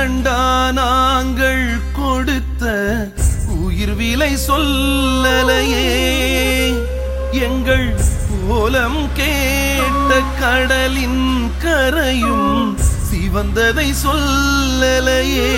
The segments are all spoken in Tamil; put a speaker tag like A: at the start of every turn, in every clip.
A: இரண்டா நாங்கள் கொடுத்த உயிர் விலை சொல்லலையே எங்கள் போலம் கேட்ட கடலின் கரையும் சிவந்ததை சொல்லலையே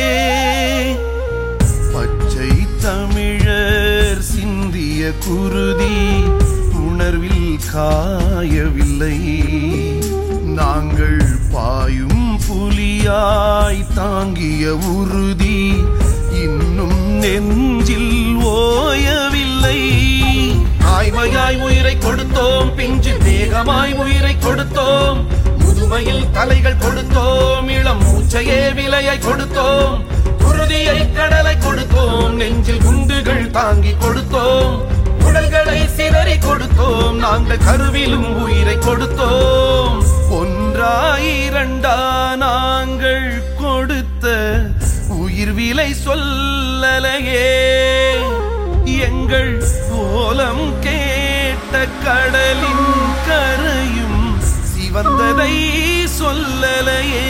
A: பச்சை தமிழர் சிந்திய குருதி உணர்வில் காயவில்லை நாங்கள் பாயும் புலியாய் தாங்கிய உறுதி இன்னும் நெஞ்சில் ஓயவில்லை ஆய்மையாய் உயிரை கொடுத்தோம் பிஞ்சு தேகமாய் உயிரை கொடுத்தோம் முதுமையில் தலைகள் கொடுத்தோம் இளம் மூச்சையே விலையை கொடுத்தோம் குருதியை கடலை கொடுத்தோம் நெஞ்சில் குண்டுகள் தாங்கி கொடுத்தோம் உடல்களை சிதறி கொடுத்தோம் நாங்கள் கருவிலும் உயிரை கொடுத்தோம் ஒன்றாயிரண்டா நாங்கள் கொடுத்த உயிர் விலை சொல்லலையே எங்கள் கோலம் கேட்ட கடலின் கரையும் சிவந்ததை சொல்லலையே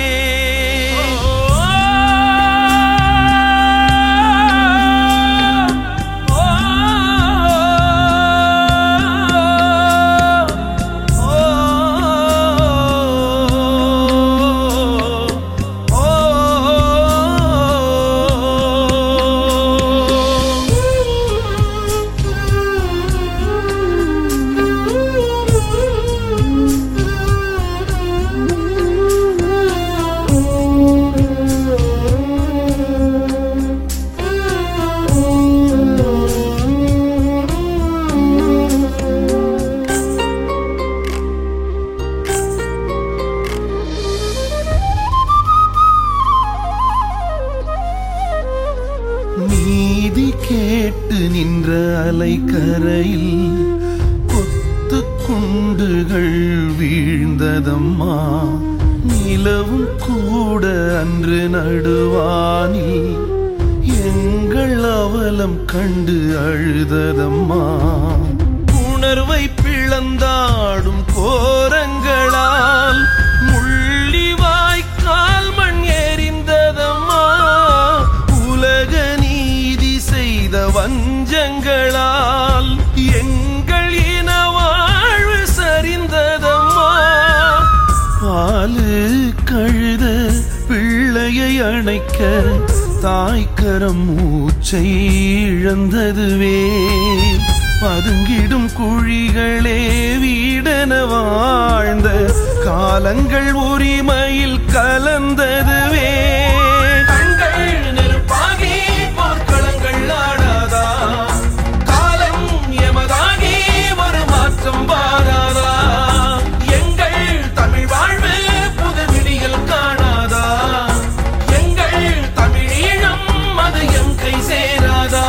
A: நீதி கேட்டு நின்ற அலைக்கரையில் கொத்து குண்டுகள் வீழ்ந்ததம்மா நிலவும் கூட அன்று நடுவானில் எங்கள் அவலம் கண்டு அழுததம்மா உணர்வை பிளந்தாடும் கோரங்களால் முள்ளி வாய்க்கால் மண் எறிந்ததம்மா உலக நீதி செய்த வஞ்சங்களால் எங்கள் இன வாழ்வு சரிந்ததம்மா பாலு கழுத பிள்ளையை அணைக்க தாய்க்கரம் மூச்சை இழந்ததுவே பதுங்கிடும் குழிகளே வீடென வாழ்ந்த காலங்கள் உரிமையில் கலந்ததுவே கண்கள் நெருப்பாகி போர்க்களங்கள் ஆடாதா காலம் எமதாகி ஒரு மாற்றம் வாராதா எங்கள் தமிழ் வாழ்வு புது விடியல் காணாதா எங்கள் தமிழீழம் அது எம் கை சேராதா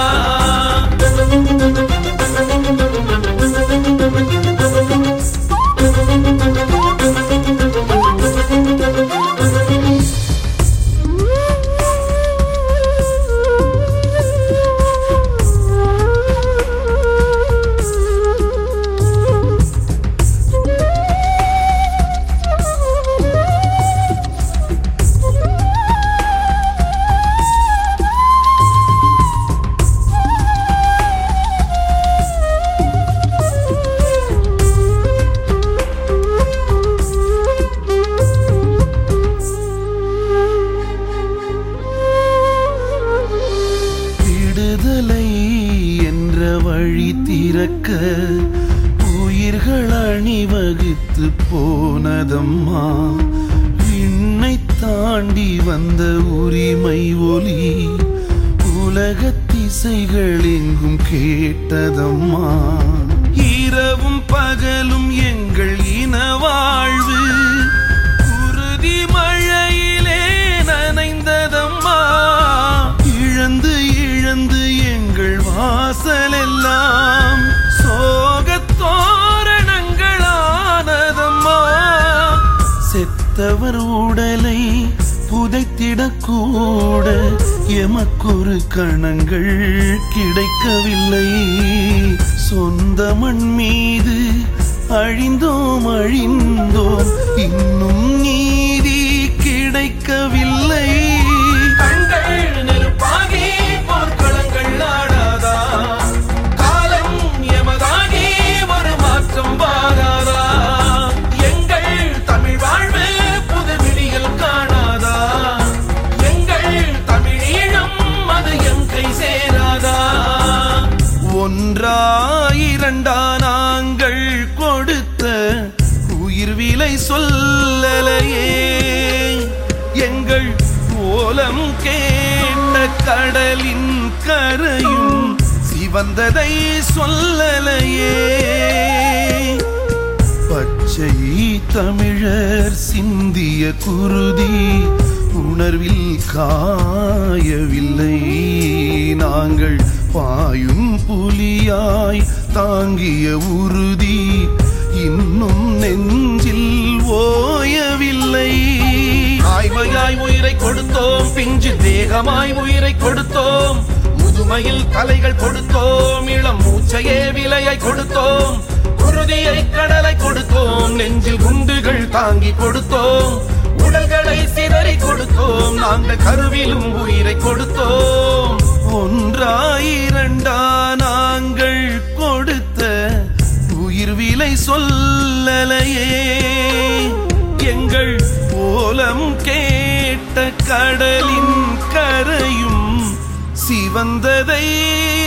A: விடுதலை என்ற வழி திறக்க உயிர்கள் அணிவகுத்து போனதம்மா விண்ணை தாண்டி வந்த உரிமை ஒலி உலக திசைகள் எங்கும் கேட்டதம்மா இரவும் பகலும் எங்கள் இன வாழ்வு குருதி மழையிலே நனைந்ததம்மா இழந்து இழந்து எங்கள் வாசல் எல்லாம் சோகத் தோரணங்களானதம்மா செத்தவர் உடலை புதைத்திடக்கூட எமக்கொரு கணங்கள் கிடைக்கவில்லை சொந்த மண் மீது அழிந்தோம் அழிந்தோம் இன்னும் நீதி கிடை கிடைக்கவில்லை
B: கண்கள் நெருப்பாகி போர்க்களங்கள் ஆடாதா காலம் எமதாகி ஒரு மாற்றம் வாராதா எங்கள் தமிழ் வாழ்வு புது விடியல் காணாதா எங்கள் தமிழீழம் அது எம் கை சேராதா
A: ஒன்றா இரண்டா நாங்கள் கொடுத்த உயிர் விலை சொல்லலையே எங்கள் ஓலம் கேட்ட கடலின் கரையும் சிவந்ததை சொல்லலையே பச்சை தமிழர் சிந்திய குருதி உணர்வில் காயவில்லை நாங்கள் பாயும் புலியாய் தாங்கிய உறுதி இன்னும் நெஞ்சில் ஓயவில்லை
B: ஆய்வையாய் உயிரை கொடுத்தோம் பிஞ்சு தேகமாய் உயிரை கொடுத்தோம் முதுமையில் தலைகள் கொடுத்தோம் இளம் மூச்சையே விலையை கொடுத்தோம் குருதியை கடலை கொடுத்தோம் நெஞ்சில் குண்டுகள் தாங்கி கொடுத்தோம் உடல்களை சிதறி கொடுத்தோம் நாங்கள் கருவிலும் உயிரை கொடுத்தோம்
A: ஒன்றா இரண்டா நாங்கள் கொடுத்த உயிர் விலை சொல்லலையே எங்கள் ஓலம் கேட்ட கடலின் கரையும் சிவந்ததை